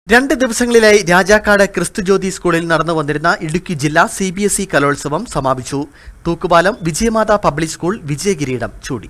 രണ്ട് ദിവസങ്ങളിലായി രാജാക്കാട് ക്രിസ്തുജ്യോതി സ്കൂളിൽ നടന്നു വന്നിരുന്ന ഇടുക്കി ജില്ലാ സി ബി എസ് ഇ കലോത്സവം സമാപിച്ചു തൂക്കുപാലം വിജയമാത പബ്ലിക് സ്കൂൾ വിജയകിരീടം ചൂടി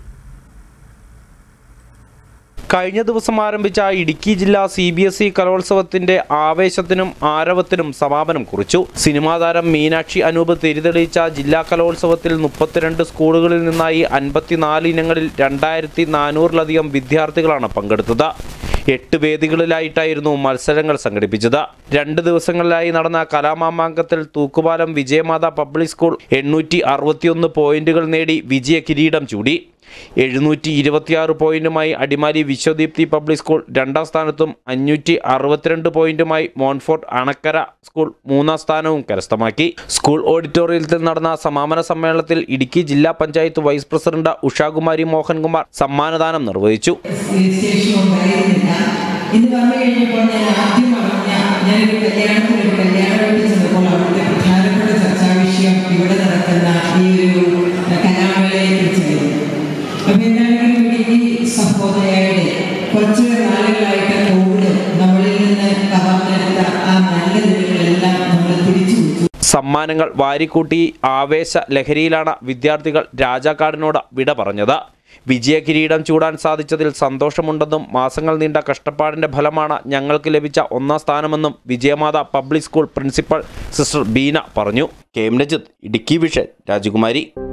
കഴിഞ്ഞ ദിവസം ആരംഭിച്ച ഇടുക്കി ജില്ലാ സി ബി എസ് ഇ കലോത്സവത്തിന്റെ ആവേശത്തിനും ആരവത്തിനും സമാപനം കുറിച്ചു സിനിമാ താരം മീനാക്ഷി അനൂപ് തിരിതെളിയിച്ച ജില്ലാ കലോത്സവത്തിൽ മുപ്പത്തിരണ്ട് സ്കൂളുകളിൽ നിന്നായി അൻപത്തിനാല് ഇനങ്ങളിൽ രണ്ടായിരത്തി നാനൂറിലധികം വിദ്യാർത്ഥികളാണ് പങ്കെടുത്തത് എട്ട് വേദികളിലായിട്ടായിരുന്നു മത്സരങ്ങൾ സംഘടിപ്പിച്ചത് രണ്ട് ദിവസങ്ങളിലായി നടന്ന കലാമാമാങ്കത്തിൽ തൂക്കുപാലം വിജയമാത പബ്ലിക് സ്കൂൾ എണ്ണൂറ്റി അറുപത്തിയൊന്ന് പോയിന്റുകൾ നേടി വിജയ കിരീടം ചൂടി എഴുന്നൂറ്റി ഇരുപത്തിയാറ് പോയിന്റുമായി അടിമാലി വിശ്വദീപ്തി പബ്ലിക് സ്കൂൾ രണ്ടാം സ്ഥാനത്തും അഞ്ഞൂറ്റി അറുപത്തിരണ്ട് പോയിന്റുമായി മോൺഫോർട്ട് അണക്കര സ്കൂൾ മൂന്നാം സ്ഥാനവും കരസ്ഥമാക്കി സ്കൂൾ ഓഡിറ്റോറിയത്തിൽ നടന്ന സമാപന സമ്മേളനത്തിൽ ഇടുക്കി ജില്ലാ പഞ്ചായത്ത് വൈസ് പ്രസിഡന്റ് ഉഷാകുമാരി മോഹൻകുമാർ സമ്മാനദാനം നിർവഹിച്ചു സ്റ്റേഷൻ ഉണ്ടായിരുന്നില്ല ഇത് വന്നു കഴിഞ്ഞപ്പോൾ ഞാൻ ആദ്യം അറിഞ്ഞ ഞാനൊരു കല്യാണത്തിന് ഒരു കല്യാണ വീട്ടിൽ ചെന്നപ്പോൾ അവിടുത്തെ പ്രധാനപ്പെട്ട ചർച്ചാ വിഷയം ഇവിടെ നടക്കുന്ന ഈ ഒരു കലാമേളയെ കുറിച്ചായിരുന്നു അപ്പം എന്താണെങ്കിലും ഈ സഹോദരയുടെ കുറച്ച് നാളുകളായിട്ട് കോവിഡ് നമ്മളിൽ നിന്ന് കവർന്നെടുത്ത ആ നല്ല ദിനങ്ങളെല്ലാം നമ്മൾ തിരിച്ചു വിട്ടു സമ്മാനങ്ങൾ വാരിക്കൂട്ടി ആവേശ ലഹരിയിലാണ് വിദ്യാർത്ഥികൾ രാജാക്കാടിനോട് വിട പറഞ്ഞത് വിജയ കിരീടം ചൂടാൻ സാധിച്ചതിൽ സന്തോഷമുണ്ടെന്നും മാസങ്ങൾ നീണ്ട കഷ്ടപ്പാടിന്റെ ഫലമാണ് ഞങ്ങൾക്ക് ലഭിച്ച ഒന്നാം സ്ഥാനമെന്നും Vijayamatha public school principal sister Beena പറഞ്ഞു K M Rajith Idukki vision രാജകുമാരി